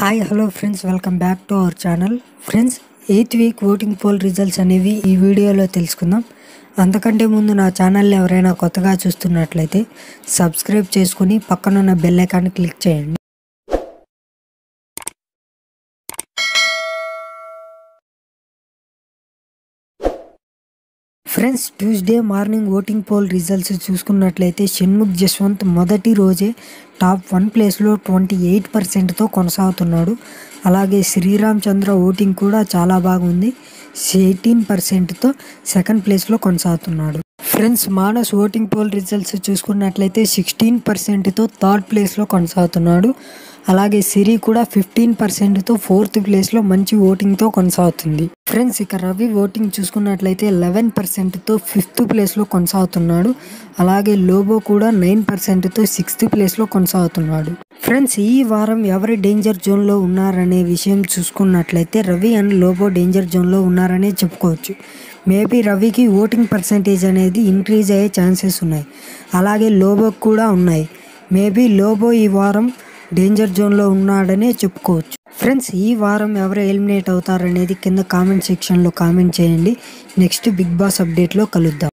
hi hello friends welcome back to our channel friends eighth week voting poll results అనేవి ఈ వీడియోలో తెలుసుకుందాం అంతకంటే ముందు నా ఛానల్ని ఎవరైనా కొత్తగా చూస్తున్నట్లయితే సబ్స్క్రైబ్ చేసుకుని పక్కనున్న బెల్ ఐకాన్ క్లిక్ చేయండి friends Tuesday morning voting poll results చూసుకున్నట్లయితే షణ్ముఖ్ జస్వంత్ మొదటి రోజే టాప్ వన్ ప్లేస్లో ట్వంటీ ఎయిట్ పర్సెంట్తో కొనసాగుతున్నాడు అలాగే శ్రీరామ్ చంద్ర ఓటింగ్ కూడా చాలా బాగుంది ఎయిటీన్ పర్సెంట్తో సెకండ్ ప్లేస్లో కొనసాగుతున్నాడు friends Manas voting poll results చూసుకున్నట్లయితే సిక్స్టీన్ పర్సెంట్తో థర్డ్ ప్లేస్లో కొనసాగుతున్నాడు అలాగే సిరి కూడా ఫిఫ్టీన్ పర్సెంట్తో ఫోర్త్ ప్లేస్లో మంచి ఓటింగ్తో కొనసాగుతుంది ఫ్రెండ్స్ ఇక రవి ఓటింగ్ చూసుకున్నట్లయితే లెవెన్ పర్సెంట్తో ఫిఫ్త్ ప్లేస్లో కొనసాగుతున్నాడు అలాగే లోబో కూడా నైన్ పర్సెంట్తో సిక్స్త్ ప్లేస్లో కొనసాగుతున్నాడు ఫ్రెండ్స్ ఈ వారం ఎవరి డేంజర్ జోన్లో ఉన్నారనే విషయం చూసుకున్నట్లయితే రవి అండ్ లోబో డేంజర్ జోన్లో ఉన్నారనే చెప్పుకోవచ్చు మేబీ రవికి ఓటింగ్ పర్సంటేజ్ అనేది ఇంక్రీజ్ అయ్యే ఛాన్సెస్ ఉన్నాయి అలాగే లోబోకి కూడా ఉన్నాయి మేబీ లోబో ఈ వారం డేంజర్ జోన్లో ఉన్నాడనే చెప్పుకోవచ్చు ఫ్రెండ్స్ ఈ వారం ఎవరు ఎలిమినేట్ అవుతారనేది కింద కామెంట్ సెక్షన్లో కామెంట్ చేయండి నెక్స్ట్ బిగ్ బాస్ అప్డేట్లో కలుద్దాం